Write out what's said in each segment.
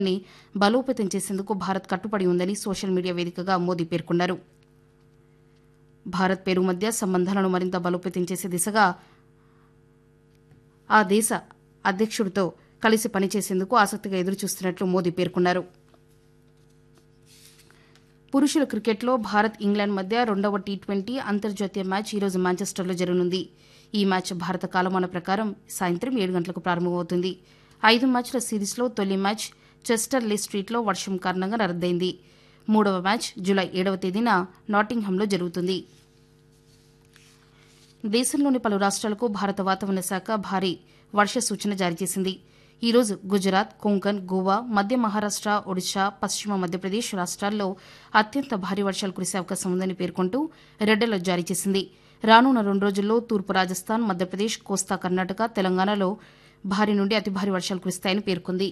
ని బలోపేతం చేసేందుకు భారత్ కట్టుబడి ఉందని సోషల్ మీడియా వేదికగా మోదీ పేర్కొన్నారు భారత్ పెరు మధ్య సంబంధాలను మరింత బలోపేతం చేసే దిశగా ఆ దేశ అధ్యక్షుడితో కలిసి పనిచేసేందుకు ఆసక్తిగా ఎదురుచూస్తున్నట్లు మోదీ పేర్కొన్నారు పురుషుల క్రికెట్లో భారత్ ఇంగ్లాండ్ మధ్య రెండవ టీ ట్వంటీ అంతర్జాతీయ మ్యాచ్ ఈరోజు మాంచెస్టర్లో జరగనుంది ఈ మ్యాచ్ భారత కాలమాన ప్రకారం సాయంత్రం ఏడు గంటలకు ప్రారంభమవుతుంది ఐదు మ్యాచ్ల సిరీస్లో తొలి మ్యాచ్ చెస్టర్ లే స్ట్రీట్లో వర్షం కారణంగా రద్దయింది మూడవ మ్యాచ్ జూలై ఏడవ తేదీన నాటింగ్హామ్లో జరుగుతుంది దేశంలోని పలు రాష్ట్రాలకు భారత వాతావరణ శాఖ భారీ వర్ష సూచన జారీ చేసింది ఈ రోజు గుజరాత్ కొంకన్ గోవా మధ్య మహారాష్ట ఒడిశా పశ్చిమ మధ్యప్రదేశ్ రాష్ట్రాల్లో అత్యంత భారీ వర్షాలు కురిసే అవకాశం ఉందని పేర్కొంటూ రెడ్ అలర్ట్ జారీ చేసింది రానున్న రెండు రోజుల్లో తూర్పు రాజస్థాన్ మధ్యప్రదేశ్ కోస్తా కర్ణాటక తెలంగాణలో భారీ నుండి అతి భారీ వర్షాలు కురుస్తాయని పేర్కొంది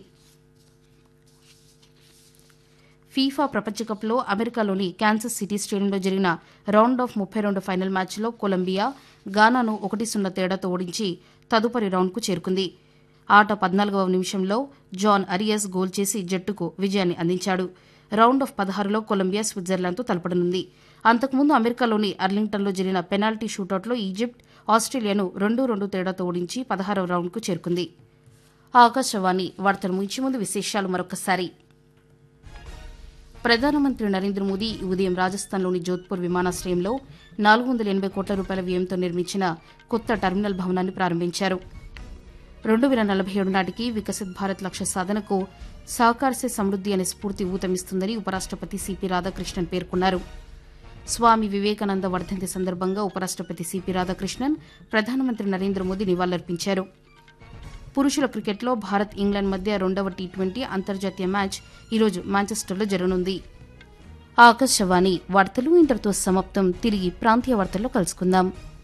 ఫీఫా ప్రపంచ కప్లో అమెరికాలోని క్యాన్సస్ సిటీ స్టేడియంలో జరిగిన రౌండ్ ఆఫ్ ముప్పై రెండు ఫైనల్ మ్యాచ్లో కొలంబియా గానాను ఒకటి సున్నా తేడాతో ఓడించి తదుపరి రౌండ్కు చేరుకుంది ఆట పద్నాలుగవ నిమిషంలో జాన్ అరియస్ గోల్ చేసి జట్టుకు విజయాన్ని అందించాడు రౌండ్ ఆఫ్ పదహారులో కొలంబియా స్విట్జర్లాండ్తో తలపడనుంది అంతకుముందు అమెరికాలోని అర్లింగ్టన్లో జరిగిన పెనాల్టీ షూటౌట్లో ఈజిప్ట్ ఆస్ట్రేలియాను రెండు రెండు తేడాతో ఓడించి పదహారవ రౌండ్కు చేరుకుంది ఆకాశవాణి వార్తలు ముగించే ముందు విశేషాలు మరొకసారి ప్రధానమంత్రి నరేంద్ర మోదీ ఈ ఉదయం రాజస్థాన్లోని జోధ్పూర్ విమానాశ్రయంలో నాలుగు వందల ఎనభై కోట్ల రూపాయల వ్యయంతో నిర్మించిన కొత్త టెర్మినల్ భవనాన్ని ప్రారంభించారు రెండు వేల నలభై ఏడు నాటికి వికసిత్ భారత్ లక్ష్య సాధనకు సహకారసే సమృద్ది అనే స్ఫూర్తి ఊతమిస్తుందని ఉపరాష్టపతి సిపి రాధాకృష్ణన్ పేర్కొన్నారు స్వామి వివేకానంద వర్ధంతి సందర్భంగా ఉపరాష్టపతి సిపి రాధాకృష్ణన్ ప్రధానమంత్రి నరేంద్ర మోదీ నివాళులర్పించారు పురుషుల క్రికెట్లో భారత్ ఇంగ్లాండ్ మధ్య రెండవ టీ ట్వంటీ అంతర్జాతీయ మ్యాచ్ ఈరోజు మాంచెస్టర్లో జరగనుంది ఆకాశవాణి వార్తలు ఇంతటితో సమాప్తం తిరిగి ప్రాంతీయ వార్తల్లో కలుసుకుందాం